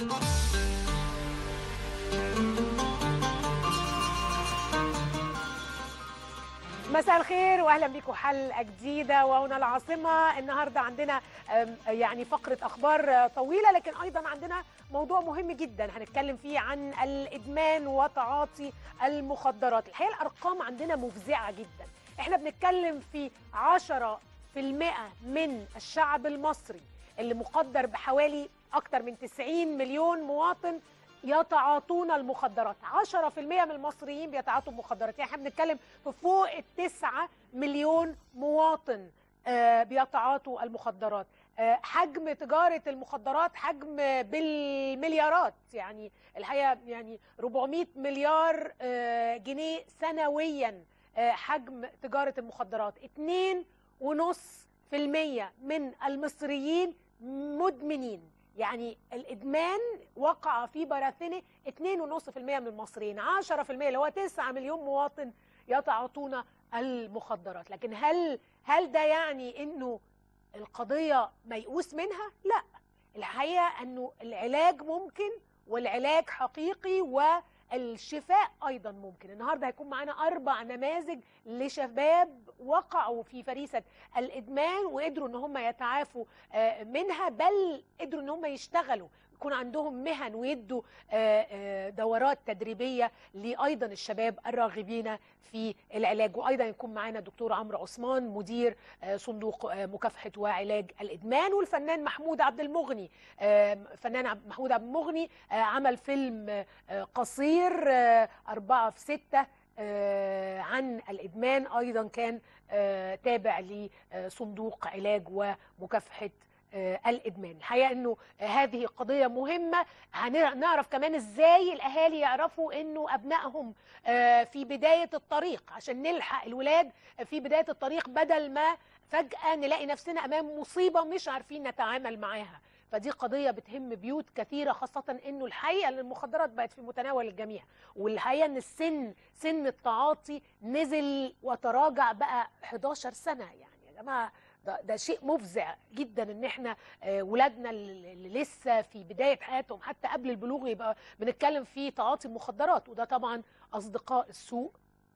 مساء الخير واهلا بيكم حلقه جديده وهنا العاصمه النهارده عندنا أم، يعني فقره اخبار طويله لكن ايضا عندنا موضوع مهم جدا هنتكلم فيه عن الادمان وتعاطي المخدرات الحقيقه الارقام عندنا مفزعه جدا احنا بنتكلم في 10% من الشعب المصري اللي مقدر بحوالي اكتر من 90 مليون مواطن يتعاطون المخدرات 10% من المصريين بيتعاطوا المخدرات يعني احنا بنتكلم في فوق التسعة مليون مواطن آه، بيتعاطوا المخدرات آه، حجم تجارة المخدرات حجم بالمليارات يعني الحقيقة يعني 400 مليار آه، جنيه سنويا آه، حجم تجارة المخدرات اتنين ونص في المية من المصريين مدمنين يعني الادمان وقع في براثنه 2.5% من المصريين 10% اللي هو 9 مليون مواطن يتعاطون المخدرات لكن هل هل ده يعني انه القضيه ميؤوس منها لا الحقيقه انه العلاج ممكن والعلاج حقيقي والشفاء ايضا ممكن النهارده هيكون معانا اربع نماذج لشباب وقعوا في فريسه الادمان وقدروا ان هم يتعافوا آه، منها بل قدروا ان هم يشتغلوا يكون عندهم مهن ويدوا آه، آه، دورات تدريبيه لايضا الشباب الراغبين في العلاج وايضا يكون معانا الدكتور عمرو عثمان مدير آه، صندوق آه، مكافحه وعلاج الادمان والفنان محمود عبد المغني آه، فنان عبد- محمود عبد المغني آه، عمل فيلم آه، آه، قصير آه، أربعة في ستة آه، عن الإدمان أيضا كان آه، تابع لصندوق علاج ومكافحة آه، الإدمان الحقيقة أنه آه، هذه قضية مهمة هنعرف كمان إزاي الأهالي يعرفوا أنه أبنائهم آه، في بداية الطريق عشان نلحق الولاد في بداية الطريق بدل ما فجأة نلاقي نفسنا أمام مصيبة مش عارفين نتعامل معاها فدي قضية بتهم بيوت كثيرة خاصة انه الحقيقة ان المخدرات بقت في متناول الجميع والحقيقة ان السن سن التعاطي نزل وتراجع بقى 11 سنة يعني يا جماعة ده, ده شيء مفزع جدا ان احنا آه، ولادنا اللي اللي لسه في بداية حياتهم حتى قبل البلوغ يبقى بنتكلم في تعاطي المخدرات وده طبعا اصدقاء السوء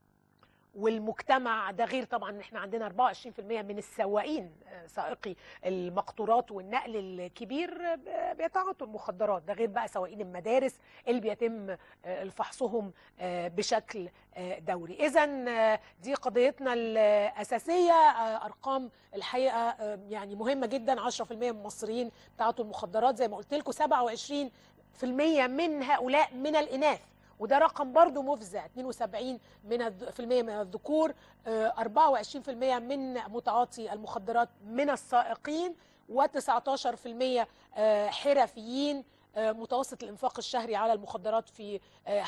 والمجتمع ده غير طبعا ان احنا عندنا 24% من السواقين آه، سائقي المقطورات والنقل الكبير آه، بيتعاطوا المخدرات ده غير بقى سواقين المدارس اللي بيتم آه، فحصهم آه، بشكل آه، دوري اذا دي قضيتنا الاساسيه آه، ارقام الحقيقه آه، يعني مهمه جدا 10% من المصريين تعاطوا المخدرات زي ما قلت لكم 27% من هؤلاء من الاناث وده رقم برضو مفزع 72 من الذ- في المية من الذكور آه، 24% من متعاطي المخدرات من السائقين و19% حرفيين آه، متوسط الانفاق الشهري على المخدرات في آه،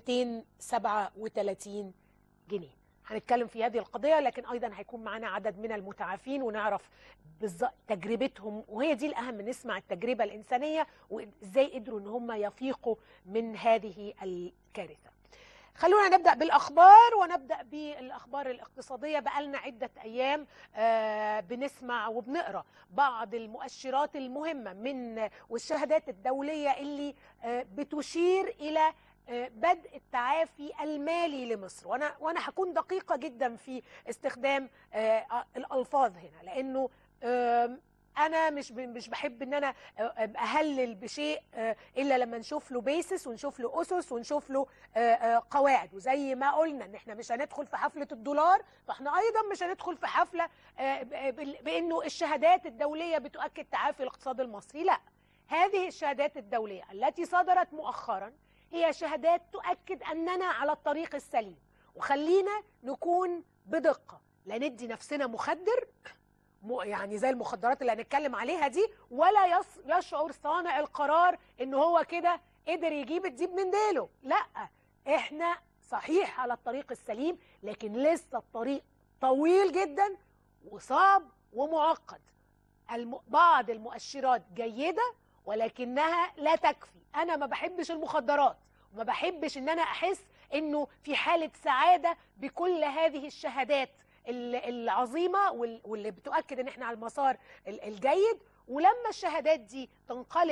237 جنيه هنتكلم في هذه القضية لكن أيضا هيكون معنا عدد من المتعافين ونعرف بالظبط تجربتهم وهي دي الأهم نسمع التجربة الإنسانية وإزاي قدروا إن هم يفيقوا من هذه الكارثة خلونا نبدأ بالأخبار ونبدأ بالأخبار الاقتصادية بقالنا عدة أيام آه، بنسمع وبنقرأ بعض المؤشرات المهمة من والشهادات الدولية اللي آه، بتشير إلى آه، بدء التعافي المالي لمصر وانا وانا هكون دقيقه جدا في استخدام آه، الالفاظ هنا لانه آم، انا مش ب- مش بحب ان انا آه، أبقى اهلل بشيء آه، الا لما نشوف له بيسس ونشوف له اسس ونشوف له آه، آه، قواعد وزي ما قلنا ان احنا مش هندخل في حفله الدولار فاحنا ايضا مش هندخل في حفله آه، ب- بال- بانه الشهادات الدوليه بتؤكد تعافي الاقتصاد المصري لا هذه الشهادات الدوليه التي صدرت مؤخرا هي شهادات تؤكد اننا على الطريق السليم وخلينا نكون بدقه لا ندي نفسنا مخدر م- يعني زي المخدرات اللي هنتكلم عليها دي ولا يص- يشعر صانع القرار ان هو كده قدر يجيب الديب من ديله لا احنا صحيح على الطريق السليم لكن لسه الطريق طويل جدا وصعب ومعقد الم... بعض المؤشرات جيدة ولكنها لا تكفي انا ما بحبش المخدرات وما بحبش ان انا احس انه في حالة سعادة بكل هذه الشهادات ال- العظيمة وال- واللي بتؤكد ان احنا على المسار ال- الجيد ولما الشهادات دي تنقلب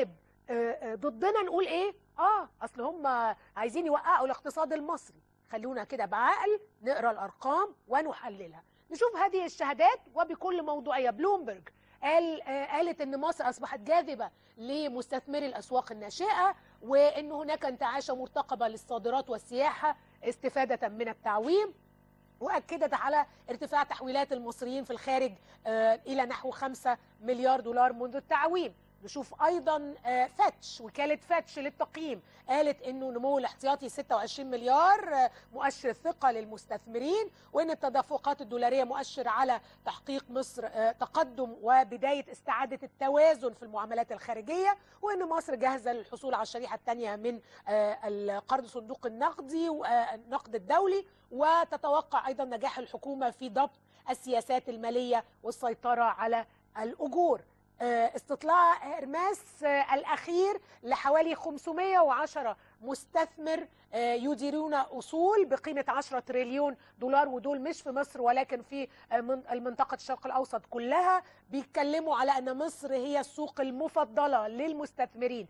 آه، آه، ضدنا نقول ايه اه اصل هم عايزين يوقعوا الاقتصاد المصري خلونا كده بعقل نقرا الارقام ونحللها نشوف هذه الشهادات وبكل موضوعيه بلومبرج قال آه، قالت ان مصر اصبحت جاذبه لمستثمري الاسواق الناشئه وان هناك انتعاشه مرتقبه للصادرات والسياحه استفاده من التعويم واكدت على ارتفاع تحويلات المصريين في الخارج آه، الى نحو 5 مليار دولار منذ التعويم نشوف ايضا آه، فاتش وكاله فاتش للتقييم قالت انه نمو الاحتياطي 26 مليار آه، مؤشر ثقه للمستثمرين وان التدفقات الدولاريه مؤشر على تحقيق مصر آه، تقدم وبدايه استعاده التوازن في المعاملات الخارجيه وان مصر جاهزه للحصول على الشريحه الثانيه من آه، القرض صندوق النقدي والنقد الدولي وتتوقع ايضا نجاح الحكومه في ضبط السياسات الماليه والسيطره على الاجور آه، استطلاع ارماس آه، الاخير لحوالي 510 مستثمر آه، يديرون اصول بقيمه 10 تريليون دولار ودول مش في مصر ولكن في آه، من- المنطقه الشرق الاوسط كلها بيتكلموا على ان مصر هي السوق المفضله للمستثمرين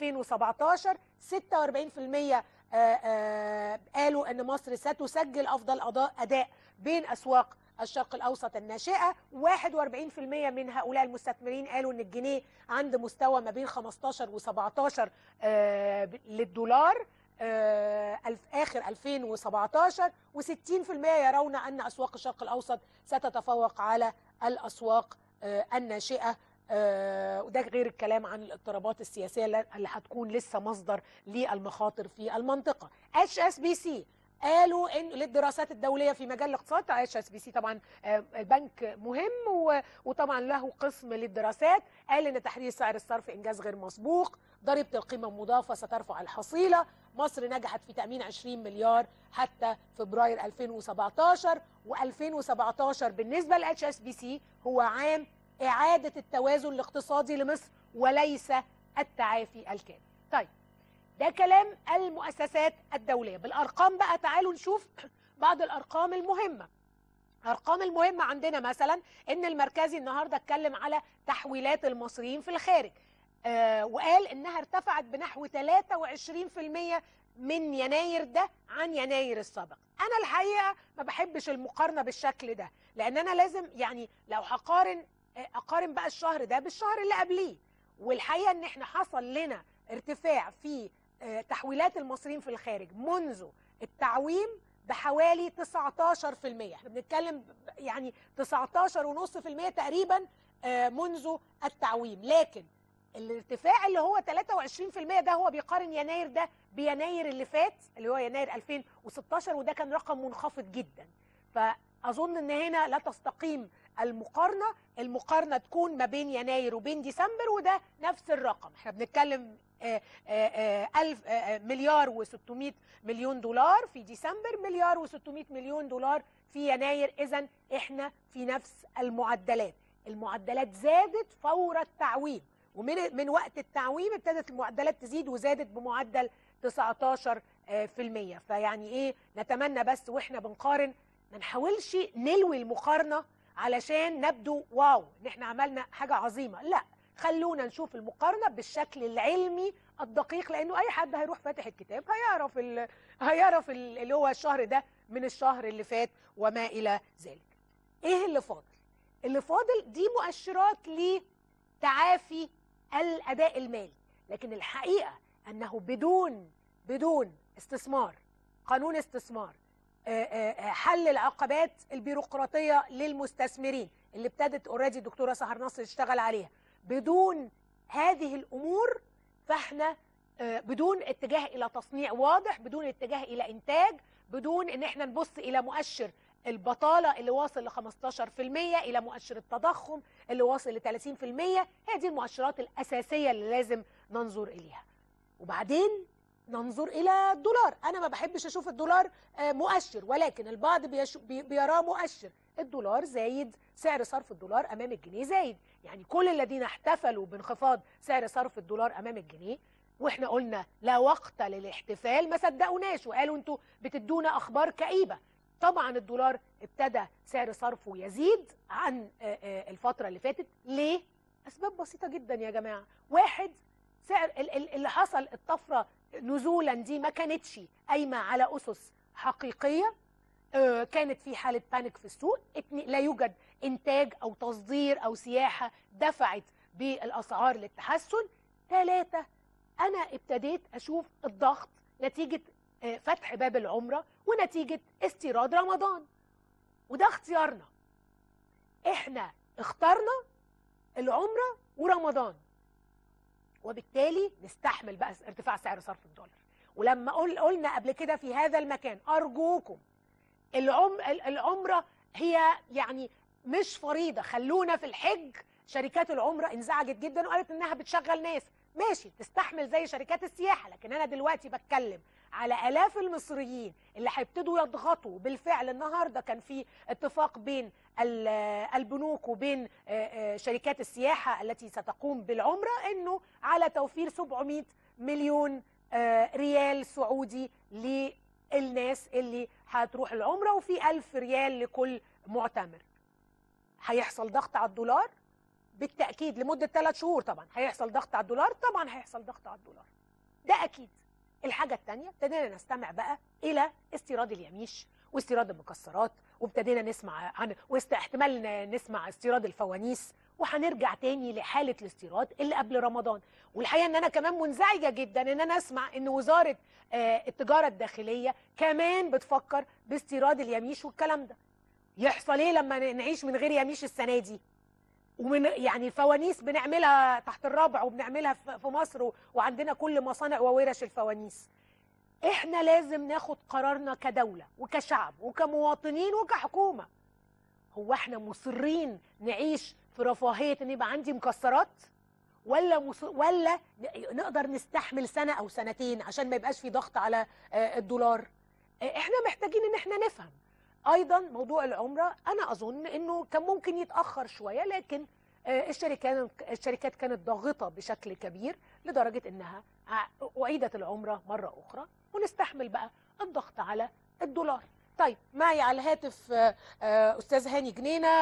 2017 46% آه، آه، قالوا ان مصر ستسجل افضل أضاء- اداء بين اسواق الشرق الاوسط الناشئه 41% من هؤلاء المستثمرين قالوا ان الجنيه عند مستوى ما بين 15 و17 آه، للدولار آه، الف- اخر 2017 و60% يرون ان اسواق الشرق الاوسط ستتفوق على الاسواق آه، الناشئه آه، وده غير الكلام عن الاضطرابات السياسيه اللي اللي هتكون لسه مصدر للمخاطر في المنطقه اتش اس بي سي قالوا ان للدراسات الدوليه في مجال الاقتصاد اتش اس بي سي طبعا آه، البنك مهم و- وطبعا له قسم للدراسات قال ان تحرير سعر الصرف انجاز غير مسبوق ضريبه القيمه المضافه سترفع الحصيله مصر نجحت في تامين 20 مليار حتى فبراير 2017 و2017 بالنسبه للاتش اس بي سي هو عام اعاده التوازن الاقتصادي لمصر وليس التعافي الكامل طيب ده كلام المؤسسات الدوليه بالارقام بقى تعالوا نشوف بعض الارقام المهمه ارقام المهمه عندنا مثلا ان المركزي النهارده اتكلم على تحويلات المصريين في الخارج آه وقال انها ارتفعت بنحو 23% من يناير ده عن يناير السابق انا الحقيقه ما بحبش المقارنه بالشكل ده لان انا لازم يعني لو هقارن آه، اقارن بقى الشهر ده بالشهر اللي قبليه والحقيقه ان احنا حصل لنا ارتفاع في آه، تحويلات المصريين في الخارج منذ التعويم بحوالي 19% احنا بنتكلم ب- يعني 19.5% تقريبا آه، منذ التعويم لكن الارتفاع اللي هو 23% ده هو بيقارن يناير ده بيناير اللي فات اللي هو يناير 2016 وده كان رقم منخفض جدا فاظن ان هنا لا تستقيم المقارنه المقارنه تكون ما بين يناير وبين ديسمبر وده نفس الرقم احنا بنتكلم آه، آه، آه، ألف آه، آه، مليار و600 مليون دولار في ديسمبر مليار و600 مليون دولار في يناير اذا احنا في نفس المعدلات المعدلات زادت فور التعويم ومن من وقت التعويم ابتدت المعدلات تزيد وزادت بمعدل 19 آه، في المية فيعني ايه نتمنى بس واحنا بنقارن ما نحاولش نلوي المقارنة علشان نبدو واو ان احنا عملنا حاجة عظيمة لا خلونا نشوف المقارنة بالشكل العلمي الدقيق لانه اي حد هيروح فاتح الكتاب هيعرف ال... هيعرف ال- اللي هو الشهر ده من الشهر اللي فات وما الى ذلك ايه اللي فاضل اللي فاضل دي مؤشرات لتعافي الاداء المالي لكن الحقيقه انه بدون بدون استثمار قانون استثمار آه، آه، آه، حل العقبات البيروقراطيه للمستثمرين اللي ابتدت اوريدي الدكتوره سهر نصر تشتغل عليها بدون هذه الامور فاحنا آه، بدون اتجاه الى تصنيع واضح بدون اتجاه الى انتاج بدون ان احنا نبص الى مؤشر البطاله اللي واصل ل 15% الى مؤشر التضخم اللي واصل ل 30% هي دي المؤشرات الاساسيه اللي لازم ننظر اليها وبعدين ننظر الى الدولار انا ما بحبش اشوف الدولار آه، مؤشر ولكن البعض بيش- بي- بيراه مؤشر الدولار زايد سعر صرف الدولار امام الجنيه زايد يعني كل الذين احتفلوا بانخفاض سعر صرف الدولار امام الجنيه واحنا قلنا لا وقت للاحتفال ما صدقوناش وقالوا انتوا بتدونا اخبار كئيبه طبعا الدولار ابتدى سعر صرفه يزيد عن آه، آه، الفتره اللي فاتت ليه اسباب بسيطه جدا يا جماعه واحد سعر اللي حصل الطفره نزولا دي ما كانتش قايمه على اسس حقيقيه كانت في حاله بانيك في السوق لا يوجد انتاج او تصدير او سياحه دفعت بالاسعار للتحسن ثلاثه انا ابتديت اشوف الضغط نتيجه فتح باب العمره ونتيجه استيراد رمضان وده اختيارنا احنا اخترنا العمره ورمضان وبالتالي نستحمل بقى ارتفاع سعر صرف الدولار ولما قل قلنا قبل كده في هذا المكان ارجوكم العم العمره هي يعني مش فريضه خلونا في الحج شركات العمره انزعجت جدا وقالت انها بتشغل ناس ماشي تستحمل زي شركات السياحه لكن انا دلوقتي بتكلم على الاف المصريين اللي هيبتدوا يضغطوا بالفعل النهارده كان في اتفاق بين البنوك وبين شركات السياحه التي ستقوم بالعمره انه على توفير 700 مليون ريال سعودي للناس اللي هتروح العمره وفي 1000 ريال لكل معتمر هيحصل ضغط على الدولار بالتاكيد لمده ثلاث شهور طبعا هيحصل ضغط على الدولار طبعا هيحصل ضغط على الدولار ده اكيد الحاجه الثانيه ابتدينا نستمع بقى الى استيراد اليميش واستيراد المكسرات وابتدينا نسمع عن واحتمال نسمع استيراد الفوانيس وهنرجع تاني لحاله الاستيراد اللي قبل رمضان والحقيقه ان انا كمان منزعجه جدا ان انا اسمع ان وزاره التجاره الداخليه كمان بتفكر باستيراد اليميش والكلام ده يحصل ايه لما نعيش من غير يميش السنه دي ومن يعني الفوانيس بنعملها تحت الرابع وبنعملها في مصر وعندنا كل مصانع وورش الفوانيس احنا لازم ناخد قرارنا كدولة وكشعب وكمواطنين وكحكومة هو احنا مصرين نعيش في رفاهية ان يبقى عندي مكسرات ولا مص... ولا نقدر نستحمل سنة او سنتين عشان ما يبقاش في ضغط على الدولار احنا محتاجين ان احنا نفهم ايضا موضوع العمره انا اظن انه كان ممكن يتاخر شويه لكن الشركات الشركات كانت ضاغطه بشكل كبير لدرجه انها اعيدت العمره مره اخرى ونستحمل بقى الضغط على الدولار طيب معي على الهاتف استاذ هاني جنينه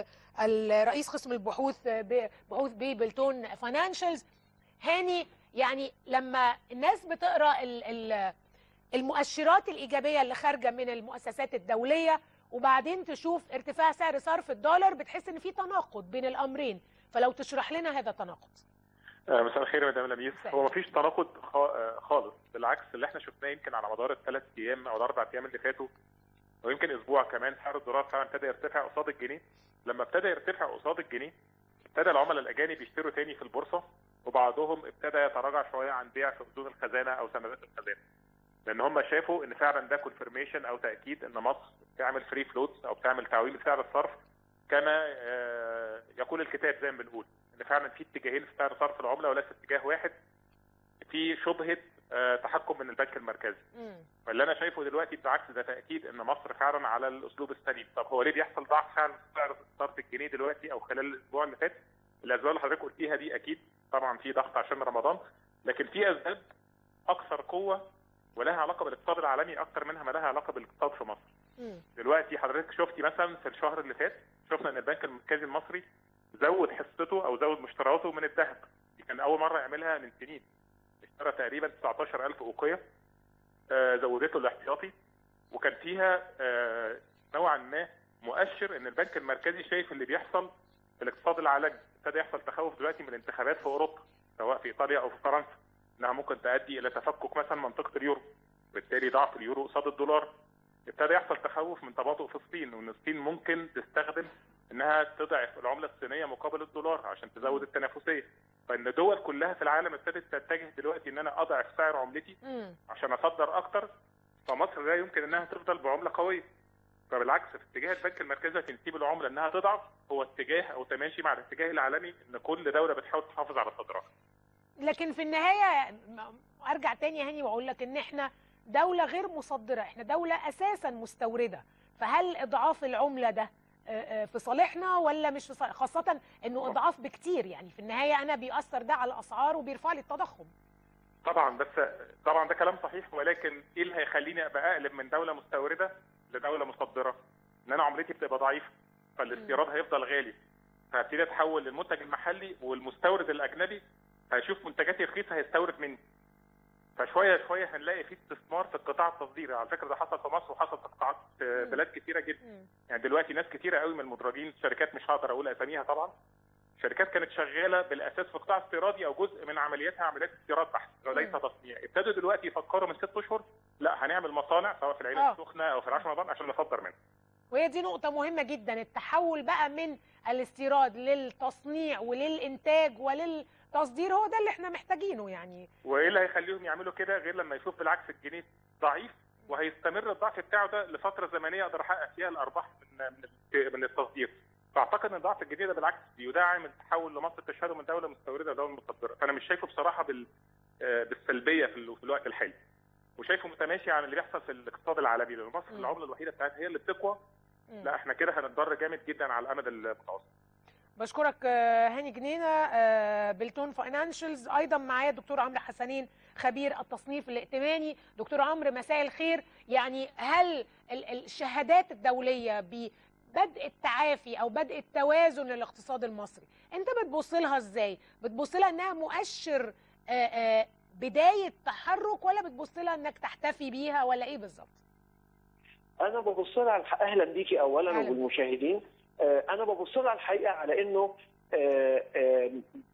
الرئيس قسم البحوث بحوث بيبلتون فاينانشالز هاني يعني لما الناس بتقرا ال ال المؤشرات الإيجابية اللي خارجة من المؤسسات الدولية وبعدين تشوف ارتفاع سعر صرف الدولار بتحس ان في تناقض بين الأمرين فلو تشرح لنا هذا التناقض مساء الخير يا مدام لميس هو مفيش تناقض خالص بالعكس اللي احنا شفناه يمكن على مدار الثلاث ايام او الاربع ايام اللي فاتوا ويمكن اسبوع كمان سعر الدولار فعلا ابتدى يرتفع قصاد الجنيه لما ابتدى يرتفع قصاد الجنيه ابتدى العملاء الاجانب يشتروا تاني في البورصه وبعضهم ابتدى يتراجع شويه عن بيع في خزون الخزانه او سندات الخزانه لان هم شافوا ان فعلا ده كونفirmation او تاكيد ان مصر بتعمل فري فلوتس او بتعمل تعويم سعر الصرف كما يقول الكتاب زي ما بنقول ان فعلا في اتجاهين في سعر صرف العمله وليس اتجاه واحد في شبهه تحكم من البنك المركزي فاللي انا شايفه دلوقتي بالعكس ده تاكيد ان مصر فعلا على الاسلوب السليم طب هو ليه بيحصل ضعف فعلا في سعر صرف الجنيه دلوقتي او خلال الاسبوع اللي فات الاسباب اللي حضرتك قلتيها دي اكيد طبعا في ضغط عشان رمضان لكن في اسباب اكثر قوه ولها علاقه بالاقتصاد العالمي اكتر منها ما لها علاقه بالاقتصاد في مصر. م. دلوقتي حضرتك شفتي مثلا في الشهر اللي فات شفنا ان البنك المركزي المصري زود حصته او زود مشترياته من الذهب دي كان اول مره يعملها من سنين اشترى تقريبا 19000 اوقيه آه زودته الاحتياطي وكان فيها آه نوعا ما مؤشر ان البنك المركزي شايف اللي بيحصل في الاقتصاد العالمي ابتدى يحصل تخوف دلوقتي من الانتخابات في اوروبا سواء في ايطاليا او في فرنسا انها ممكن تؤدي الى تفكك مثلا منطقه اليورو بالتالي ضعف اليورو قصاد الدولار ابتدى يحصل تخوف من تباطؤ في الصين وان الصين ممكن تستخدم انها تضعف العمله الصينيه مقابل الدولار عشان تزود التنافسيه فان دول كلها في العالم ابتدت تتجه دلوقتي ان انا اضعف سعر عملتي عشان اصدر اكتر فمصر لا يمكن انها تفضل بعمله قويه فبالعكس في اتجاه البنك المركزي تنسيب العمله انها تضعف هو اتجاه او تماشي مع الاتجاه العالمي ان كل دوله بتحاول تحافظ على صدرها لكن في النهايه ارجع تاني يا هاني واقول لك ان احنا دوله غير مصدره احنا دوله اساسا مستورده فهل اضعاف العمله ده في صالحنا ولا مش في صالح خاصه انه اضعاف بكتير يعني في النهايه انا بيأثر ده على الاسعار وبيرفع لي التضخم طبعا بس طبعا ده كلام صحيح ولكن ايه اللي هيخليني ابقى اقلب من دوله مستورده لدوله مصدره ان انا عملتي بتبقى ضعيفه فالاستيراد هيفضل غالي فهبتدي اتحول للمنتج المحلي والمستورد الاجنبي هيشوف منتجاتي رخيصه هيستورد مني فشويه شويه هنلاقي في استثمار في القطاع التصديري على فكره ده حصل في مصر وحصل في قطاعات في بلاد كثيره جدا يعني دلوقتي ناس كثيره قوي من المدرجين شركات مش هقدر اقول اساميها طبعا شركات كانت شغاله بالاساس في قطاع استيرادي او جزء من عملياتها عمليات استيراد بحت وليس تصنيع ابتدوا دلوقتي يفكروا من ست اشهر لا هنعمل مصانع سواء في العين آه. السخنه او في العشر رمضان عشان نصدر منها وهي دي نقطة مهمة جدا التحول بقى من الاستيراد للتصنيع وللإنتاج وللتصدير هو ده اللي احنا محتاجينه يعني وايه اللي هيخليهم يعملوا كده غير لما يشوف بالعكس الجنيه ضعيف وهيستمر الضعف بتاعه ده لفتره زمنيه اقدر احقق فيها الارباح من من من التصدير فاعتقد ان ضعف الجنيه ده بالعكس بيدعم التحول لمصر تشهده من دوله مستورده لدوله مصدره فانا مش شايفه بصراحه بال آه، بالسلبيه في ال- في الوقت الحالي وشايفه متماشي عن اللي بيحصل في الاقتصاد العالمي لان مصر مم. العمله الوحيده بتاعتها هي اللي بتقوى مم. لا احنا كده هنتضرر جامد جدا على الامد المتوسط بشكرك آه، هاني جنينة آه، بلتون فاينانشلز أيضا معايا الدكتور عمرو حسنين خبير التصنيف الائتماني دكتور عمرو مساء الخير يعني هل ال- الشهادات الدولية ببدء التعافي أو بدء التوازن للاقتصاد المصري أنت بتبص لها إزاي؟ بتبص لها إنها مؤشر آه، آه، بداية تحرك ولا بتبص لها إنك تحتفي بيها ولا إيه بالظبط؟ انا ببص لها الح- اهلا بيكي اولا أهلاً. وبالمشاهدين آه، انا ببص لها الحقيقه على انه آه، آه،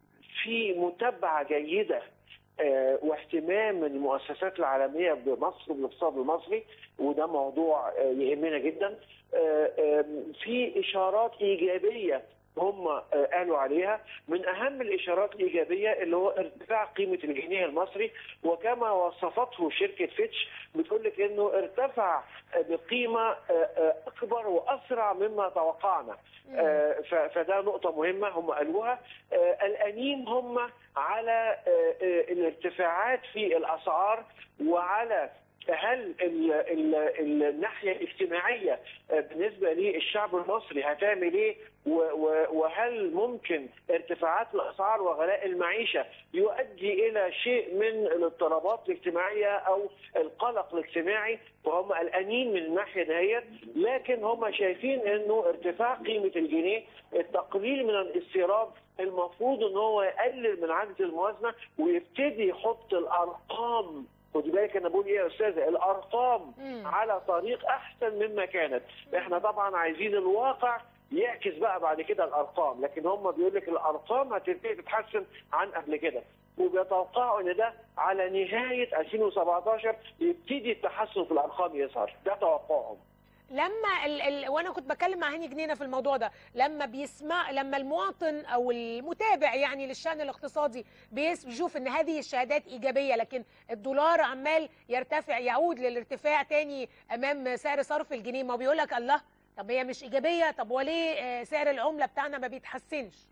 في متابعه جيده آه، واهتمام المؤسسات العالميه بمصر وبالاقتصاد المصري وده موضوع آه، يهمنا جدا آه، آه، في اشارات ايجابيه هم آه، قالوا عليها من اهم الاشارات الايجابيه اللي هو ارتفاع قيمه الجنيه المصري وكما وصفته شركه فيتش بتقول لك انه ارتفع بقيمه آه، آه، اكبر واسرع مما توقعنا آه، ف- فده نقطه مهمه هم قالوها آه، قلقانين هم على آه، آه، الارتفاعات في الاسعار وعلى هل ال ال ال الناحيه الاجتماعيه آه، بالنسبه للشعب المصري هتعمل ايه و- و- وهل ممكن ارتفاعات الاسعار وغلاء المعيشه يؤدي الى شيء من الاضطرابات الاجتماعيه او القلق الاجتماعي وهم قلقانين من الناحيه دهيت لكن هم شايفين انه ارتفاع قيمه الجنيه التقليل من الاستيراد المفروض ان هو يقلل من عجز الموازنه ويبتدي يحط الارقام خدي بالك انا بقول ايه يا استاذه الارقام مم. على طريق احسن مما كانت احنا طبعا عايزين الواقع يعكس بقى بعد كده الارقام لكن هم بيقول لك الارقام هتبتدي تتحسن عن قبل كده وبيتوقعوا ان ده على نهايه 2017 يبتدي التحسن في الارقام يظهر ده توقعهم لما ال... ال... وانا كنت بتكلم مع هاني جنينه في الموضوع ده لما بيسمع لما المواطن او المتابع يعني للشان الاقتصادي بيس- بيشوف ان هذه الشهادات ايجابيه لكن الدولار عمال يرتفع يعود للارتفاع تاني امام سعر صرف الجنيه ما هو بيقول لك الله طب هي مش ايجابيه طب وليه آه، سعر العمله بتاعنا ما بيتحسنش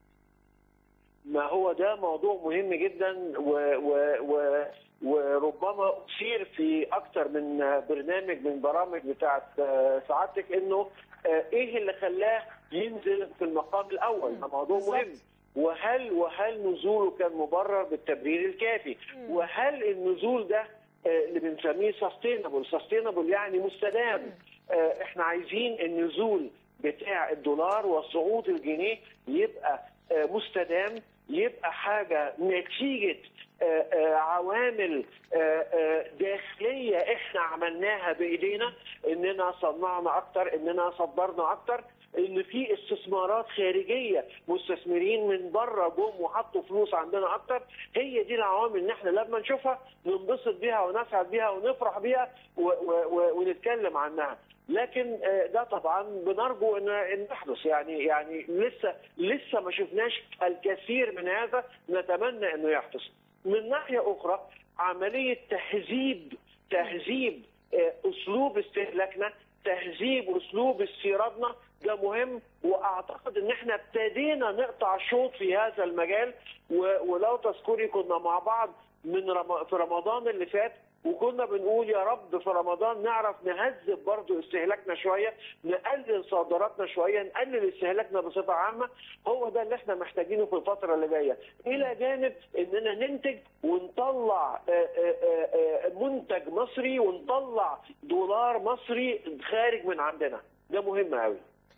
ما هو ده موضوع مهم جدا و و و وربما اثير في اكتر من برنامج من برامج بتاعت آه، سعادتك انه آه، ايه اللي خلاه ينزل في المقام الاول ده موضوع بالظبط. مهم وهل وهل نزوله كان مبرر بالتبرير الكافي مم. وهل النزول ده آه، اللي بنسميه سستينبل سستينبل يعني مستدام آه، احنا عايزين النزول بتاع الدولار وصعود الجنيه يبقى آه، مستدام يبقى حاجه نتيجه آه، آه، عوامل آه، آه، داخليه احنا عملناها بايدينا اننا صنعنا اكتر اننا صدرنا اكتر ان في استثمارات خارجيه مستثمرين من بره جم وحطوا فلوس عندنا اكتر هي دي العوامل ان احنا لما نشوفها ننبسط بيها ونسعد بيها ونفرح بيها و- و- و- ونتكلم عنها لكن آه، ده طبعا بنرجو ان ان يحدث يعني يعني لسه لسه ما شفناش الكثير من هذا نتمنى انه يحدث من ناحيه اخرى عمليه تهذيب تهذيب آه، اسلوب استهلاكنا تهذيب اسلوب استيرادنا ده مهم واعتقد ان احنا ابتدينا نقطع شوط في هذا المجال و- ولو تذكري كنا مع بعض من رم... في رمضان اللي فات وكنا بنقول يا رب في رمضان نعرف نهذب برضو استهلاكنا شويه نقلل صادراتنا شويه نقلل استهلاكنا بصفه عامه هو ده اللي احنا محتاجينه في الفتره اللي جايه الى جانب اننا ننتج ونطلع آه، آه، آه، آه، منتج مصري ونطلع دولار مصري خارج من عندنا ده مهم قوي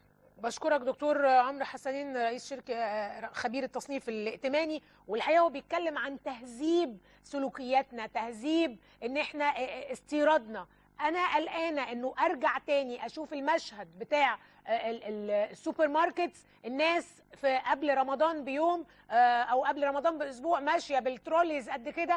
بشكرك دكتور عمرو حسنين رئيس شركه آه، خبير التصنيف الائتماني والحقيقه هو بيتكلم عن تهذيب سلوكياتنا تهذيب ان احنا آه، آه، استيرادنا انا قلقانه انه ارجع تاني اشوف المشهد بتاع آه، ال- ال- السوبر ماركتس الناس في قبل رمضان بيوم آه، او قبل رمضان باسبوع ماشيه بالتروليز قد كده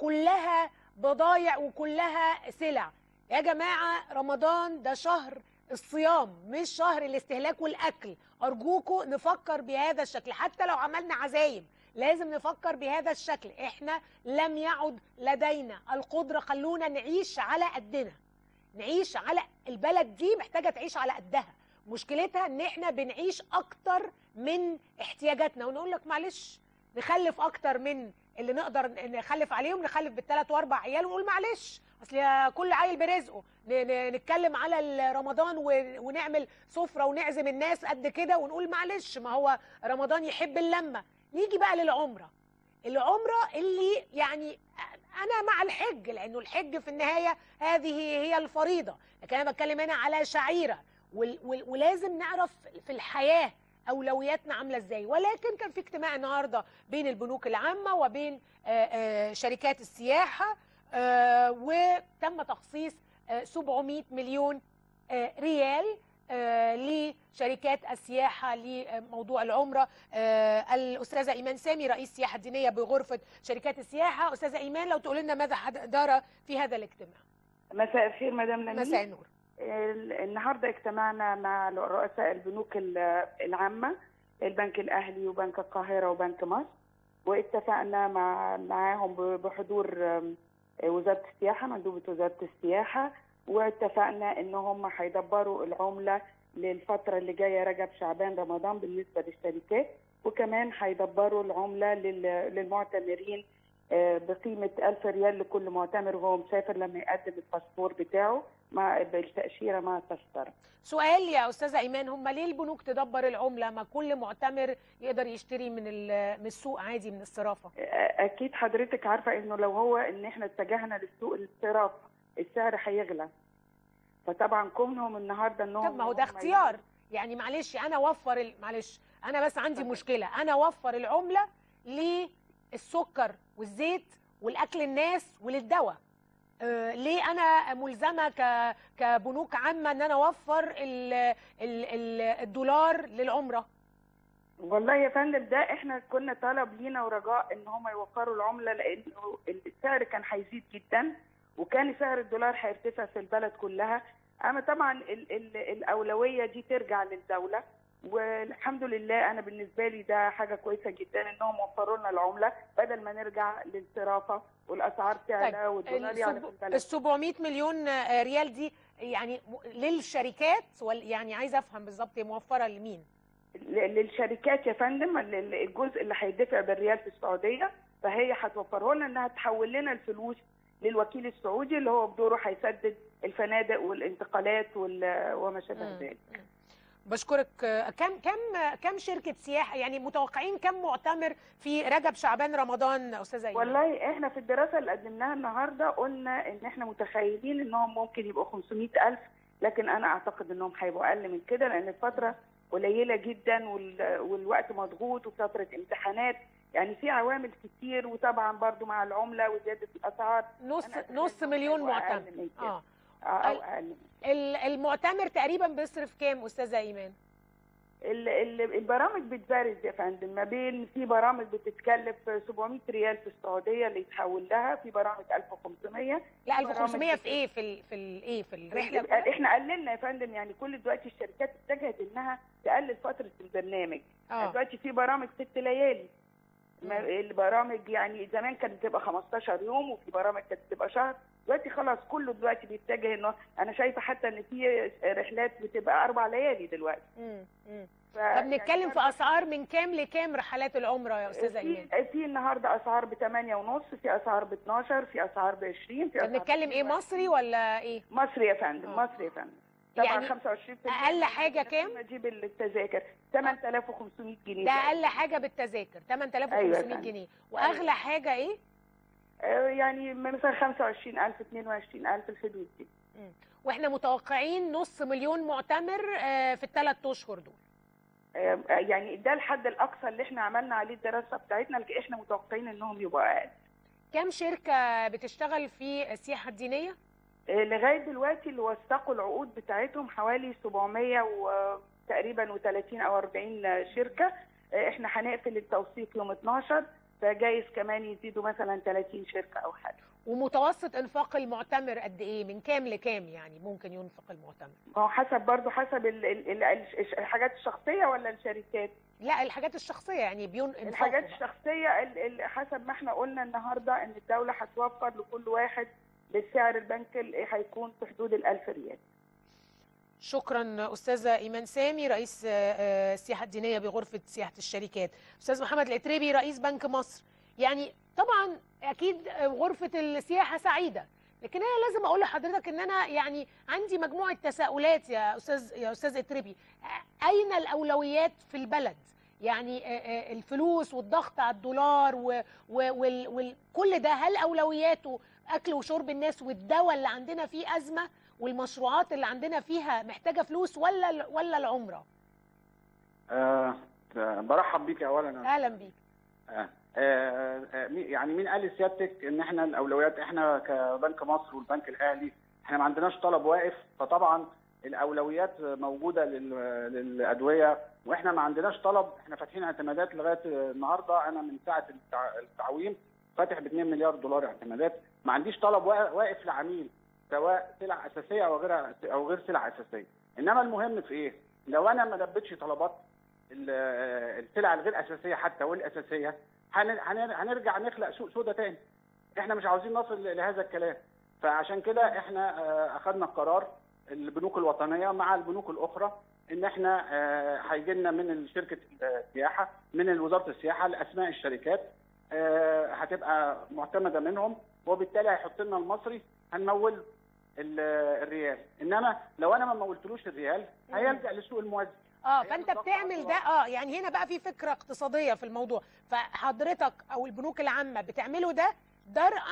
وكلها بضايع وكلها سلع يا جماعه رمضان ده شهر الصيام مش شهر الاستهلاك والاكل ارجوكوا نفكر بهذا الشكل حتى لو عملنا عزايم لازم نفكر بهذا الشكل احنا لم يعد لدينا القدره خلونا نعيش على قدنا نعيش على البلد دي محتاجه تعيش على قدها مشكلتها ان احنا بنعيش اكتر من احتياجاتنا ونقول لك معلش نخلف اكتر من اللي نقدر نخلف عليهم نخلف بالثلاث واربع عيال ونقول معلش اصل يا كل عيل برزقه ن- ن- نتكلم على ال- رمضان و- ونعمل سفره ونعزم الناس قد كده ونقول معلش ما هو رمضان يحب اللمه نيجي بقى للعمره العمره اللي يعني انا مع الحج لانه الحج في النهايه هذه هي الفريضه لكن انا بتكلم هنا على شعيره وال- وال- ولازم نعرف في الحياه اولوياتنا عامله ازاي ولكن كان في اجتماع النهارده بين البنوك العامه وبين آه، آه، شركات السياحه آه، وتم تخصيص آه، 700 مليون آه، ريال آه، لشركات السياحه لموضوع العمره آه، الاستاذه ايمان سامي رئيس السياحه الدينيه بغرفه شركات السياحه استاذه ايمان لو تقول لنا ماذا حد- دار في هذا الاجتماع مساء الخير مدام نميل مساء النور ال- النهارده اجتمعنا مع رؤساء البنوك ال- العامه البنك الاهلي وبنك القاهره وبنك مصر واتفقنا مع معاهم ب- بحضور آم، وزاره السياحه مندوبه وزاره السياحه واتفقنا ان هم هيدبروا العمله للفتره اللي جايه رجب شعبان رمضان بالنسبه للشركات وكمان هيدبروا العمله لل- للمعتمرين آه، بقيمه 1000 ريال لكل معتمر وهو مسافر لما يقدم الباسبور بتاعه مع بالتاشيره مع التذكره سؤال يا استاذه ايمان هم ليه البنوك تدبر العمله ما كل معتمر يقدر يشتري من ال- من السوق عادي من الصرافه اكيد حضرتك عارفه انه لو هو ان احنا اتجهنا للسوق الصراف السعر هيغلى فطبعا كونهم النهارده انهم طب ما هو ده هم اختيار يعني معلش انا اوفر ال- معلش انا بس عندي اتفضل. مشكله انا اوفر العمله للسكر والزيت والاكل الناس وللدواء آه ليه انا ملزمه ك كبنوك عامه ان انا اوفر ال ال ال الدولار للعمره والله يا فندم ده احنا كنا طلب لينا ورجاء ان هم يوفروا العمله لانه السعر كان هيزيد جدا وكان سعر الدولار هيرتفع في البلد كلها اما طبعا ال ال الاولويه دي ترجع للدوله والحمد لله انا بالنسبه لي ده حاجه كويسه جدا انهم وفروا لنا العمله بدل ما نرجع للصرافه والاسعار تعلى والدولار يعلى في البلد ال 700 مليون آه، ريال دي يعني م- للشركات ولا يعني عايزه افهم بالظبط هي موفره لمين ل- للشركات يا فندم ال- ال- الجزء اللي هيدفع بالريال في السعوديه فهي هتوفره لنا انها تحول لنا الفلوس للوكيل السعودي اللي هو بدوره هيسدد الفنادق والانتقالات وال- وما شابه مم. ذلك بشكرك آه، كم كم آه، كم شركه سياحه يعني متوقعين كم معتمر في رجب شعبان رمضان استاذه ايمان والله احنا في الدراسه اللي قدمناها النهارده قلنا ان احنا متخيلين انهم ممكن يبقوا 500000 لكن انا اعتقد انهم هيبقوا اقل من كده لان الفتره قليله جدا وال- والوقت مضغوط وفتره امتحانات يعني في عوامل كتير وطبعا برضو مع العمله وزياده الاسعار نص أنا أتخيل نص إنهم مليون هيبقوا أقل معتمر من كده. اه آه، او ال- اقل ال- المعتمر تقريبا بيصرف كام استاذه ايمان ال- ال- البرامج بتفارز يا فندم ما بين في برامج بتتكلف 700 ريال في السعوديه اللي يتحول لها في برامج 1500 لا برامج 1500 في بت- ايه في ال في ال ايه في الرحله كلها؟ احنا قللنا يا فندم يعني كل دلوقتي الشركات اتجهت انها تقلل فتره البرنامج يعني اه دلوقتي في برامج ست ليالي ما- البرامج يعني زمان كانت بتبقى 15 يوم وفي برامج كانت بتبقى شهر دلوقتي خلاص كله دلوقتي بيتجه انه انا شايفه حتى ان في رحلات بتبقى اربع ليالي دلوقتي مم، مم. ف- طب نتكلم يعني في اسعار من كام لكام رحلات العمره يا استاذه ايمان في في النهارده اسعار ب 8 ونص في اسعار ب 12 في اسعار ب 20 في طب اسعار نتكلم ايه مصري ولا ايه مصري يا فندم آه. مصري يا فندم طبعا يعني 25 أقل حاجة كام؟ اجيب التذاكر 8500 جنيه ده اقل حاجه بالتذاكر 8500 أيوة يا فندم. جنيه واغلى حاجه ايه آه، يعني مثلا 25000 22000 الحدود دي واحنا متوقعين نص مليون معتمر آه، في الثلاث اشهر دول آه، يعني ده الحد الاقصى اللي احنا عملنا عليه الدراسه بتاعتنا لكن احنا متوقعين انهم يبقوا اقل كم شركه بتشتغل في السياحه الدينيه آه، لغايه دلوقتي اللي وثقوا العقود بتاعتهم حوالي 700 وتقريبا و30 او 40 شركه آه، احنا هنقفل التوثيق يوم 12 فجايز كمان يزيدوا مثلا 30 شركه او حاجه ومتوسط انفاق المعتمر قد ايه من كام لكام يعني ممكن ينفق المعتمر ما هو حسب برضه حسب ال ال ال الحاجات الشخصيه ولا الشركات لا الحاجات الشخصيه يعني بيون انفاقه الحاجات بقى. الشخصيه ال ال حسب ما احنا قلنا النهارده ان الدوله هتوفر لكل واحد بالسعر البنك ال- هيكون في حدود ال 1000 ريال شكرا استاذه ايمان سامي رئيس آه، آه، السياحه الدينيه بغرفه سياحه الشركات استاذ محمد العتريبي رئيس بنك مصر يعني طبعا اكيد آه، غرفه السياحه سعيده لكن انا لازم اقول لحضرتك ان انا يعني عندي مجموعه تساؤلات يا استاذ يا استاذ اتربي آه، اين الاولويات في البلد يعني آه، آه، الفلوس والضغط على الدولار وكل ده هل اولوياته اكل وشرب الناس والدواء اللي عندنا فيه ازمه والمشروعات اللي عندنا فيها محتاجه فلوس ولا ولا العمره آه برحب بيك اولا اهلا بيك آه آه آه مي- يعني مين قال لسيادتك ان احنا الاولويات احنا كبنك مصر والبنك الاهلي احنا ما عندناش طلب واقف فطبعا الاولويات موجوده لل- للادويه واحنا ما عندناش طلب احنا فاتحين اعتمادات لغايه النهارده انا من ساعه التع- التعويم فاتح ب 2 مليار دولار اعتمادات ما عنديش طلب وا- واقف لعميل سواء سلع اساسيه او غير او غير سلع اساسيه انما المهم في ايه لو انا ما لبيتش طلبات ال- السلع الغير اساسيه حتى والاساسيه هن- هن- هنرجع نخلق سوق سودا تاني احنا مش عاوزين نصل لهذا الكلام فعشان كده احنا آه، اخذنا القرار البنوك الوطنيه مع البنوك الاخرى ان احنا آه، هيجي لنا من شركه السياحه من وزاره السياحه لاسماء الشركات آه، هتبقى معتمده منهم وبالتالي هيحط لنا المصري هنمول ال- الريال انما لو انا ما مولتلوش الريال هيلجا للسوق الموازي اه هي فانت بالظبط بتعمل على ده اه يعني هنا بقى في فكره اقتصاديه في الموضوع فحضرتك او البنوك العامه بتعملوا ده درءا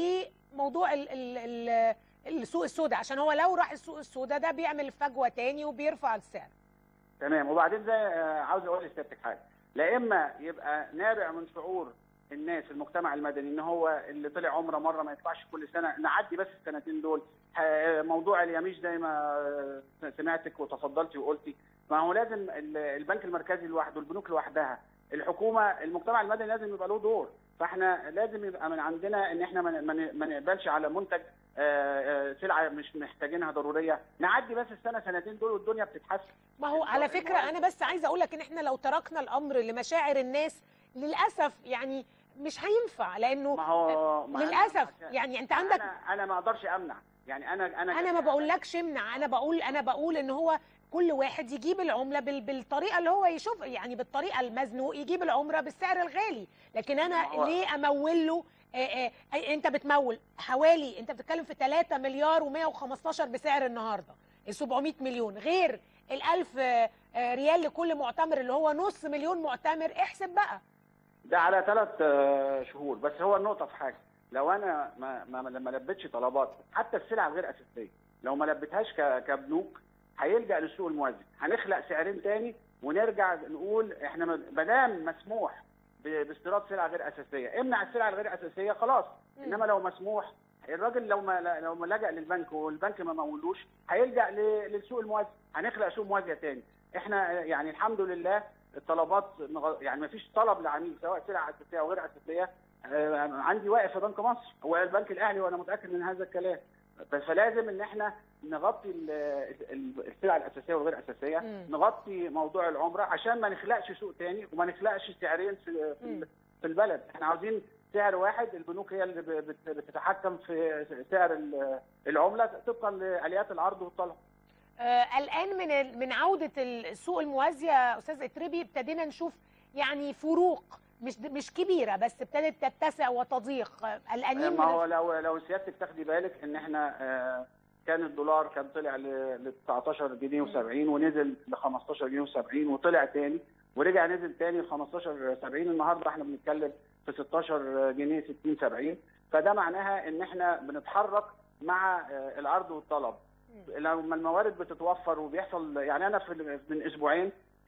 لموضوع ال ال ال السوق السوداء عشان هو لو راح السوق السوداء ده بيعمل فجوه تاني وبيرفع السعر تمام وبعدين زي آه، عاوز اقول لسيادتك حاجه لا اما يبقى نابع من شعور الناس المجتمع المدني ان هو اللي طلع عمره مره ما يطلعش كل سنه نعدي بس السنتين دول ه- موضوع اليميش زي ما آه، سمعتك وتفضلتي وقلتي ما هو لازم ال- البنك المركزي لوحده البنوك لوحدها الحكومه المجتمع المدني لازم يبقى له دور فاحنا لازم يبقى من عندنا ان احنا ما ن- ما ن- ما نقبلش على منتج آه، آه، سلعه مش محتاجينها ضروريه نعدي بس السنه سنتين دول والدنيا بتتحسن ما هو على فكره انا بس عايزه اقول لك ان احنا لو تركنا الامر لمشاعر الناس للاسف يعني مش هينفع لانه ما هو ما أنا للاسف عشان- يعني انت عندك انا انا ما اقدرش امنع يعني انا انا انا ما بقولكش امنع انا بقول انا بقول ان هو كل واحد يجيب العمله بال- بالطريقه اللي هو يشوف يعني بالطريقه المزنوق يجيب العمره بالسعر الغالي لكن انا ما هو- ليه امول له آه، آه، آه، انت بتمول حوالي انت بتتكلم في 3 مليار و115 بسعر النهارده ال 700 مليون غير ال 1000 آه، آه، ريال لكل معتمر اللي هو نص مليون معتمر احسب بقى ده على ثلاث شهور بس هو النقطه في حاجه لو انا ما ما لما لبيتش طلبات حتى السلع الغير اساسيه لو ما لبيتهاش ك- كبنوك هيلجا للسوق الموازي هنخلق سعرين تاني ونرجع نقول احنا ما دام مسموح ب- باستيراد سلع غير اساسيه امنع السلع الغير اساسيه خلاص مم. انما لو مسموح الراجل لو ما لو ما لجأ للبنك والبنك ما مولوش هيلجأ ل- للسوق الموازي هنخلق سوق موازيه تاني احنا يعني الحمد لله الطلبات مغ- يعني ما فيش طلب لعميل سواء سلع اساسيه او غير اساسيه آه، عندي واقف في بنك مصر هو البنك الاهلي وانا متاكد من هذا الكلام بس فلازم ان احنا نغطي ال- ال- السلع الاساسيه والغير اساسيه مم. نغطي موضوع العمره عشان ما نخلقش سوق تاني وما نخلقش سعرين في في مم. ال- في البلد احنا عاوزين سعر واحد البنوك هي اللي ب- بت- بتتحكم في سعر ال- العمله طبقا لاليات العرض والطلب آه، الان من ال- من عوده السوق الموازيه يا استاذ اتربي ابتدينا نشوف يعني فروق مش مش كبيره بس ابتدت تتسع وتضيق آه، قلقانين ما هو من لو لو سيادتك تاخدي بالك ان احنا آه، كان الدولار كان طلع ل 19 جنيه و70 ونزل ل 15 جنيه و70 وطلع تاني ورجع نزل تاني ل 15 70 النهارده احنا بنتكلم في 16 جنيه 60 70 فده معناها ان احنا بنتحرك مع آه، العرض والطلب لما الموارد بتتوفر وبيحصل يعني انا في من اسبوعين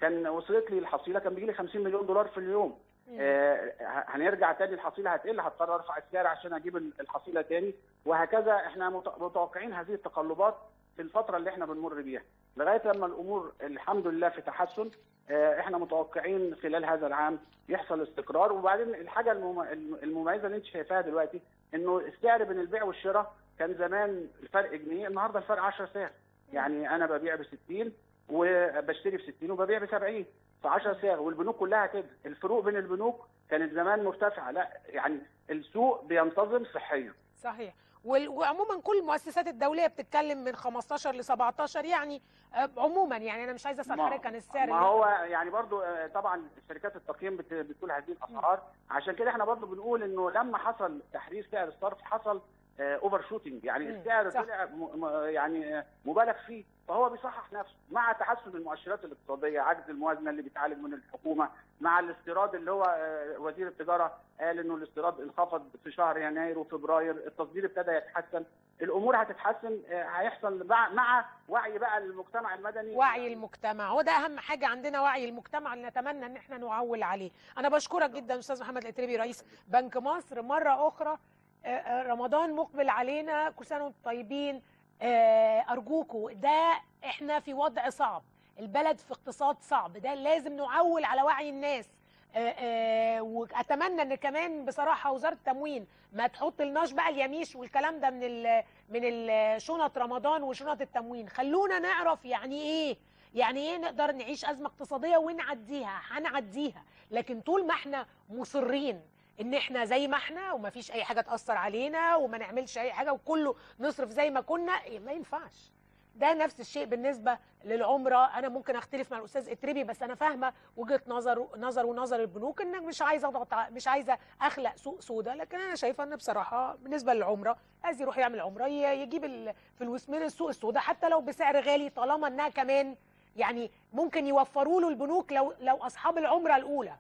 كان وصلت لي الحصيله كان بيجي لي 50 مليون دولار في اليوم آه، هنرجع تاني الحصيله هتقل هضطر ارفع السعر عشان اجيب الحصيله تاني وهكذا احنا مت- متوقعين هذه التقلبات في الفتره اللي احنا بنمر بيها لغايه لما الامور الحمد لله في تحسن آه، احنا متوقعين خلال هذا العام يحصل استقرار وبعدين الحاجه المم- المميزه اللي انت شايفاها دلوقتي انه السعر بين البيع والشراء كان زمان الفرق جنيه النهارده الفرق 10 سعر يعني انا ببيع ب 60 وبشتري ب 60 وببيع ب 70 في 10 سعر والبنوك كلها كده الفروق بين البنوك كانت زمان مرتفعه لا يعني السوق بينتظم صحيا صحيح وال- وعموما كل المؤسسات الدوليه بتتكلم من 15 ل 17 يعني آه، عموما يعني انا مش عايزه اسال ما- حضرتك عن السعر ما اللي- هو يعني برضو آه، طبعا شركات التقييم بت- بتقول هذه الاسعار عشان كده احنا برضو بنقول انه لما حصل تحرير سعر الصرف حصل اوفر شوتنج يعني مم، السعر صح. طلع م- م- يعني آه، مبالغ فيه فهو بيصحح نفسه مع تحسن المؤشرات الاقتصاديه عجز الموازنه اللي بيتعالج من الحكومه مع الاستيراد اللي هو آه، وزير التجاره قال انه الاستيراد انخفض في شهر يناير وفبراير التصدير ابتدى يتحسن الامور هتتحسن آه، هيحصل مع, مع وعي بقى المجتمع المدني وعي المجتمع هو ده اهم حاجه عندنا وعي المجتمع اللي نتمنى ان احنا نعول عليه انا بشكرك جدا استاذ محمد الاتربي رئيس بنك مصر مره اخرى آه، آه، رمضان مقبل علينا كل سنه وانتم طيبين آه، ارجوكوا ده احنا في وضع صعب البلد في اقتصاد صعب ده لازم نعول على وعي الناس آه، آه، واتمنى ان كمان بصراحه وزاره التموين ما تحط لناش بقى اليميش والكلام ده من ال من ال- شنط رمضان وشنط التموين خلونا نعرف يعني ايه يعني ايه نقدر نعيش ازمه اقتصاديه ونعديها هنعديها لكن طول ما احنا مصرين ان احنا زي ما احنا وما فيش اي حاجه تاثر علينا وما نعملش اي حاجه وكله نصرف زي ما كنا ما ينفعش ده نفس الشيء بالنسبه للعمره انا ممكن اختلف مع الاستاذ اتربي بس انا فاهمه وجهه نظر نظر ونظر البنوك انك مش عايزه اضغط ع- مش عايزه اخلق سوق سودا لكن انا شايفه ان بصراحه بالنسبه للعمره عايز يروح يعمل عمره ي- يجيب الفلوس من السوق السودا حتى لو بسعر غالي طالما انها كمان يعني ممكن يوفروا له البنوك لو لو اصحاب العمره الاولى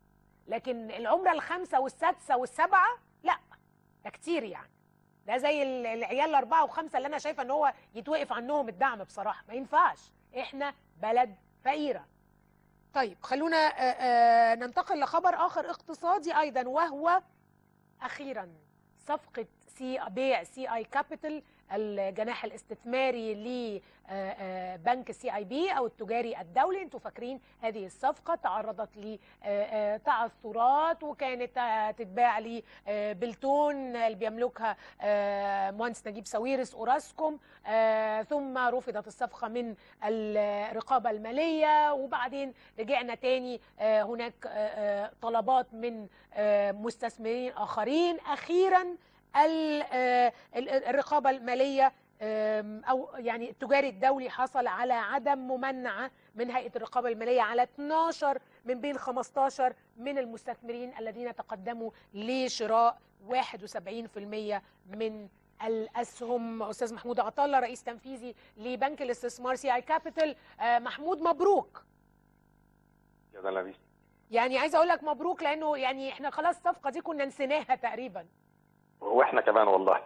لكن العمره الخامسه والسادسه والسابعه لا ده كتير يعني ده زي ال- العيال الاربعه وخمسه اللي انا شايفه ان هو يتوقف عنهم الدعم بصراحه ما ينفعش احنا بلد فقيره طيب خلونا آه، آه، ننتقل لخبر اخر اقتصادي ايضا وهو اخيرا صفقه سي بيع سي اي كابيتال الجناح الاستثماري لبنك سي اي بي او التجاري الدولي انتوا فاكرين هذه الصفقه تعرضت لتعثرات وكانت آه، تتباع لبلتون اللي بيملكها آه، مهندس نجيب ساويرس اوراسكوم آه، ثم رفضت الصفقه من الرقابه الماليه وبعدين رجعنا تاني آه، هناك آه، آه، طلبات من آه، مستثمرين اخرين اخيرا ال- آه، ال- الرقابه الماليه آم، او يعني التجاري الدولي حصل على عدم ممانعه من هيئه الرقابه الماليه على 12 من بين 15 من المستثمرين الذين تقدموا لشراء 71% من الاسهم استاذ محمود عطله رئيس تنفيذي لبنك الاستثمار سي اي كابيتال محمود مبروك يا ده لبيب يعني عايزه اقول لك مبروك لانه يعني احنا خلاص الصفقه دي كنا نسيناها تقريبا واحنا كمان والله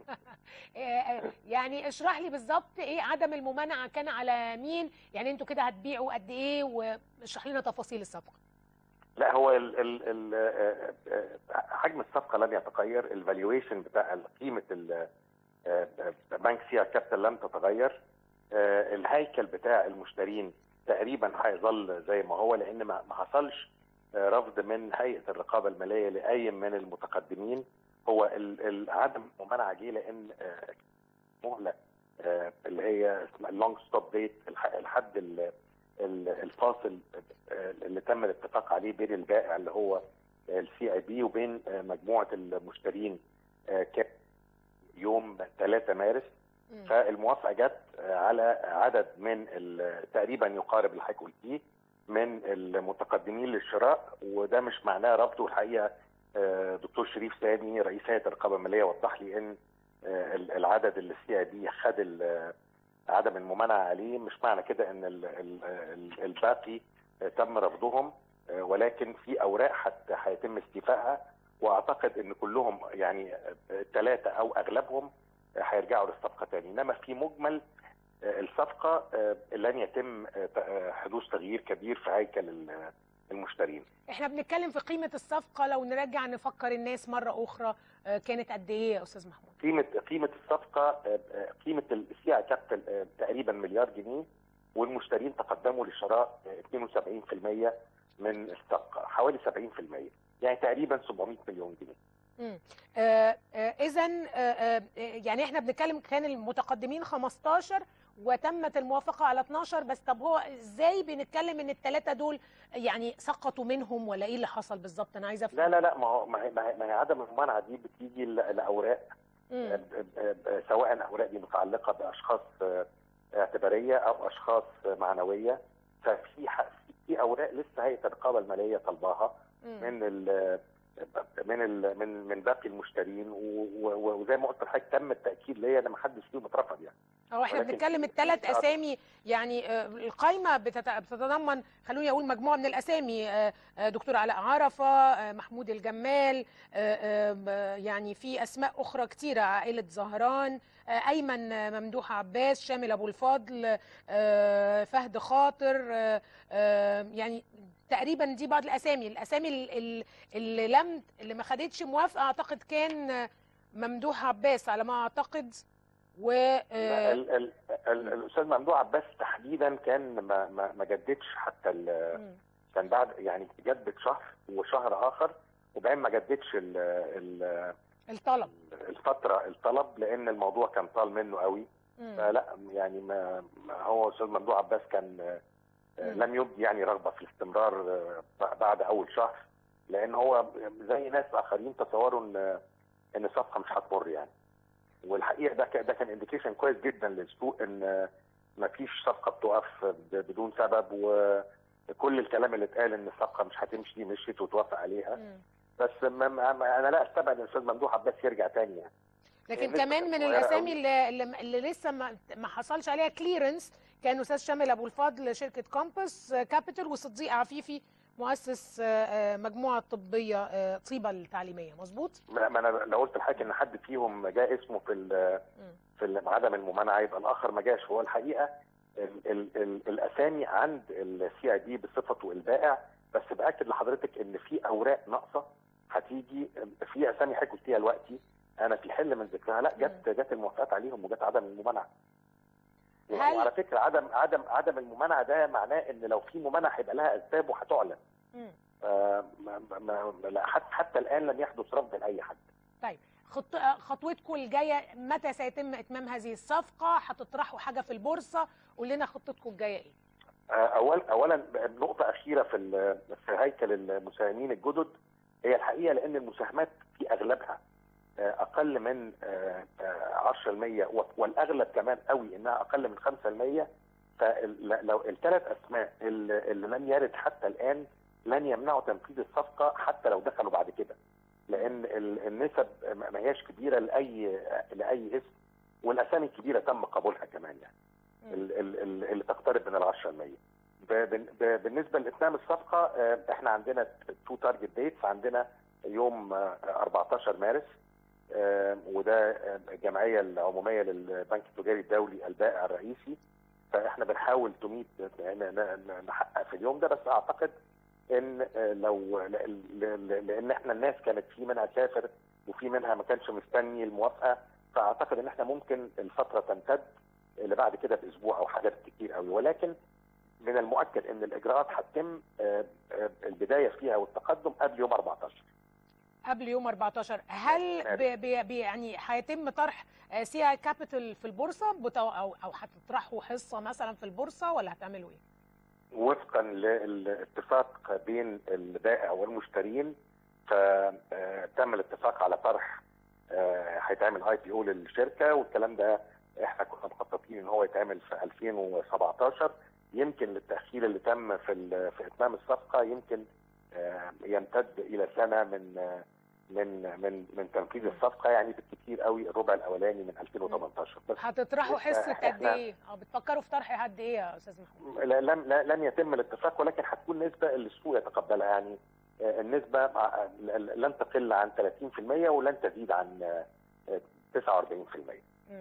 آه، يعني اشرح لي بالظبط ايه عدم الممانعه كان على مين يعني انتوا كده هتبيعوا قد ايه واشرح لنا تفاصيل الصفقه لا هو ال ال ال آه، آه، حجم الصفقه لم يتغير الفالويشن بتاع قيمه ال- آه، آه، بنك سيا كابيتال لم تتغير آه، الهيكل بتاع المشترين تقريبا هيظل زي ما هو لان ما ما حصلش آه، رفض من هيئه الرقابه الماليه لاي من المتقدمين هو ال- ال- عدم الممانعه جه لان آه، مهله آه، اللي هي اسمها اللونج ستوب ديت الحد ال- ال- الفاصل آه، اللي تم الاتفاق عليه بين البائع اللي هو السي اي بي وبين آه، مجموعه المشترين آه، كان يوم 3 مارس مم. فالموافقه جت آه، على عدد من ال- تقريبا يقارب اللي حضرتك قلتيه من المتقدمين للشراء وده مش معناه ربطه الحقيقه آه، دكتور شريف سامي رئيس هيئه الرقابه الماليه وضح لي ان آه، ال- العدد اللي السي اي بي خد ال- عدم الممانعه عليه مش معنى كده ان ال- ال- ال- الباقي آه، تم رفضهم آه، ولكن في اوراق حتى هيتم استيفائها واعتقد ان كلهم يعني ثلاثه او اغلبهم آه، هيرجعوا للصفقه تاني انما في مجمل آه، الصفقه آه، لن يتم آه، ت- آه، حدوث تغيير كبير في هيكل ال- المشترين احنا بنتكلم في قيمه الصفقه لو نرجع نفكر الناس مره اخرى آه، كانت قد ايه يا استاذ محمود قيمه قيمه الصفقه آه، آه، قيمه السي اي كابيتال آه، تقريبا مليار جنيه والمشترين تقدموا لشراء آه، 72% من الصفقه حوالي 70% يعني تقريبا 700 مليون جنيه اذا يعني احنا بنتكلم كان المتقدمين 15 وتمت الموافقه على 12 بس طب هو ازاي بنتكلم ان الثلاثه دول يعني سقطوا منهم ولا ايه اللي حصل بالظبط انا عايزه افهم لا لا لا ما هو ما هي, ما هي- ما هي عدم الممانعه دي بتيجي ل- لاوراق مم. آه، آه، آه، سواء الاوراق دي متعلقه باشخاص آه، اعتباريه او اشخاص آه، معنويه ففي ح- في اوراق لسه هيئه الرقابه الماليه طالباها مم. من ال من ال من من باقي المشترين و- و- وزي ما قلت لحضرتك تم التاكيد ليا ان ما حدش فيهم اترفض يعني هو احنا ولكن بنتكلم في- الثلاث في- اسامي يعني آه، القايمه بتت- بتتضمن خلوني اقول مجموعه من الاسامي آه، آه، دكتور علاء عرفه آه، محمود الجمال آه، آه، آه، يعني في اسماء اخرى كتيره عائله زهران آه، ايمن آه، ممدوح عباس شامل ابو الفضل آه، فهد خاطر آه، آه، يعني تقريبا دي بعض الاسامي الاسامي ال- ال- اللي لم اللي ما خدتش موافقه اعتقد كان آه، ممدوح عباس على ما اعتقد و آه، ال- ال- ال- الاستاذ ممدوح عباس تحديدا كان ما ما ما جددش حتى ال- مم. كان بعد يعني جدد شهر وشهر اخر وبعدين ما جددش ال- ال- الطلب الفتره الطلب لان الموضوع كان طال منه قوي مم. فلا يعني ما ما هو استاذ ممدوح عباس كان آه، مم. لم يبدي يعني رغبه في الاستمرار آه، بعد اول شهر لان هو زي ناس اخرين تصوروا ان ان الصفقه مش هتمر يعني والحقيقه ده كان- ده كان انديكيشن كويس جدا للسوق ان ما فيش صفقه بتقف ب- بدون سبب وكل الكلام اللي اتقال ان الصفقه مش هتمشي دي مشيت وتوافق عليها مم. بس ما ما انا لا استبعد ان الاستاذ ممدوح عباس يرجع تاني يعني لكن لسه كمان كانت من صغيرة الاسامي قوي. اللي, اللي, اللي لسه ما, ما حصلش عليها كليرنس كان استاذ شامل ابو الفضل شركه كومباس آه، كابيتال وصديق عفيفي مؤسس آه، آه، مجموعه طبيه آه، طيبه التعليميه مظبوط ما ما انا لو قلت لحضرتك ان حد فيهم جاء اسمه في ال مم. في ال- عدم الممانعه يبقى الاخر ما جاش هو الحقيقه ال ال ال الاسامي عند السي اي دي بصفته البائع بس باكد لحضرتك ان في اوراق ناقصه هتيجي في اسامي حضرتك قلتيها دلوقتي انا في حل من ذكرها لا جت جت الموافقات عليهم وجت عدم الممانعه هل- وعلى فكره عدم عدم عدم الممانعه ده معناه ان لو في ممانعه هيبقى لها اسباب وهتعلن مم. آه، ما ما ما لا حتى حتى الان لم يحدث رفض لاي حد طيب خط... آه، خطوتكم الجايه متى سيتم اتمام هذه الصفقه هتطرحوا حاجه في البورصه قول لنا خطتكم الجايه ايه أول اولا نقطه اخيره في ال- في هيكل المساهمين الجدد هي الحقيقه لان المساهمات في اغلبها آه، اقل من آه، آه، 10% و- والاغلب كمان قوي انها اقل من 5% فلو الثلاث اسماء اللي اللي لم يرد حتى الان لن يمنعوا تنفيذ الصفقه حتى لو دخلوا بعد كده لان ال- النسب ما ما هياش كبيره لاي لاي اسم والاسامي الكبيره تم قبولها كمان يعني ال- ال- ال- اللي تقترب من ال 10% ب- بن- ب- بالنسبه لاتمام الصفقه آه، احنا عندنا تو تارجت ديتس عندنا يوم آه، 14 مارس آه، وده آه، الجمعيه العموميه للبنك التجاري الدولي البائع الرئيسي فاحنا بنحاول تميت ن- ن- نحقق في اليوم ده بس اعتقد ان آه، لو ل- ل- لان احنا الناس كانت في منها سافر وفي منها ما كانش مستني الموافقه فاعتقد ان احنا ممكن الفتره تمتد اللي بعد كده باسبوع او حاجات كتير قوي ولكن من المؤكد ان الاجراءات هتتم آه، آه، البدايه فيها والتقدم قبل يوم 14 قبل يوم 14 هل مارس. ب... ب... ب... يعني هيتم طرح سي اي كابيتال في البورصه بتو... او او هتطرحوا حصه مثلا في البورصه ولا هتعملوا ايه؟ وفقا للاتفاق بين البائع والمشترين فتم الاتفاق على طرح آه، هيتعمل اي بي او للشركه والكلام ده احنا كنا مخططين ان هو يتعمل في 2017 يمكن للتاخير اللي تم في ال- في اتمام الصفقه يمكن آه، يمتد الى سنه من آه، من من من تنفيذ الصفقه يعني بالكثير قوي الربع الاولاني من 2018 بس هتطرحوا لسه حصه قد إحنا- ايه؟ او بتفكروا في طرح قد ايه يا استاذ محمود؟ لا- لم لا- لن يتم الاتفاق ولكن هتكون نسبه اللي السوق يتقبلها يعني آه، النسبه مع- ل- لن تقل عن 30% ولن تزيد عن آه، 49%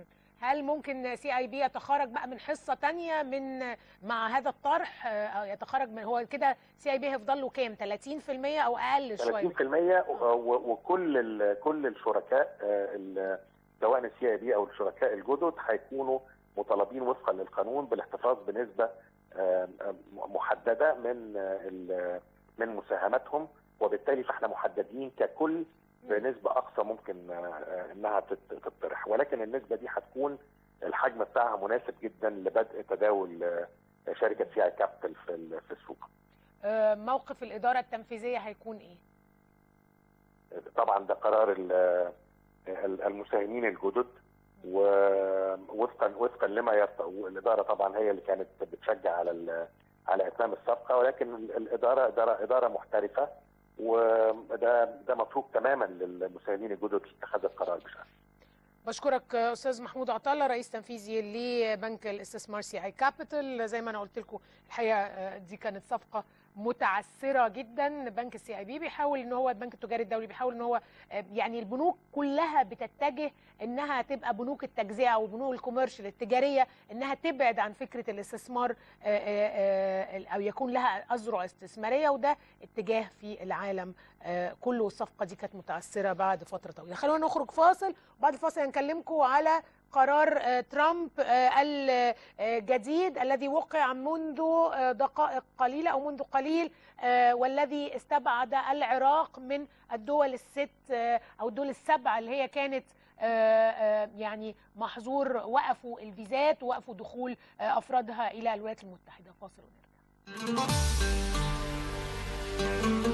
هل ممكن سي اي بي يتخرج بقى من حصه تانية من مع هذا الطرح آه، أو يتخرج من هو كده سي اي بي هيفضل له كام 30% او اقل شويه 30% و- و- وكل ال- كل الشركاء آه، ال- سواء السي اي بي او الشركاء الجدد هيكونوا مطالبين وفقا للقانون بالاحتفاظ بنسبه آه، آه، محدده من آه، ال- من مساهماتهم وبالتالي فاحنا محددين ككل بنسبه اقصى ممكن آه، آه، انها تت- تطرح ولكن النسبه دي هتكون الحجم بتاعها مناسب جدا لبدء تداول آه، شركه سي اي كابيتال في ال- في السوق. آه، موقف الاداره التنفيذيه هيكون ايه طبعا ده قرار ال- ال- المساهمين الجدد ووفقا وفقا لما يرتضي الاداره طبعا هي اللي كانت بتشجع على ال- على اتمام الصفقه ولكن ال- الاداره اداره اداره محترفه وده ده متروك تماما للمساهمين الجدد في اتخاذ القرار بشأن بشكرك آه، استاذ محمود عطله رئيس تنفيذي لبنك الاستثمار سي اي كابيتال زي ما انا قلت لكم الحقيقه آه، دي كانت صفقه متعثره جدا بنك السي اي بي بيحاول ان هو البنك التجاري الدولي بيحاول ان هو آه، يعني البنوك كلها بتتجه انها تبقى بنوك التجزئه او البنوك الكوميرشال التجاريه انها تبعد عن فكره الاستثمار آه، آه، آه، او يكون لها اذرع استثماريه وده اتجاه في العالم آه، كله الصفقه دي كانت متعثره بعد فتره طويله خلونا نخرج فاصل وبعد الفاصل هنكلمكم على قرار آه، ترامب آه، الجديد الذي وقع منذ آه، دقائق قليله او منذ قليل آه، والذي استبعد العراق من الدول الست آه، او الدول السبع اللي هي كانت آه، آه، يعني محظور وقفوا الفيزات ووقفوا دخول آه، افرادها الى الولايات المتحده فاصل ونرجع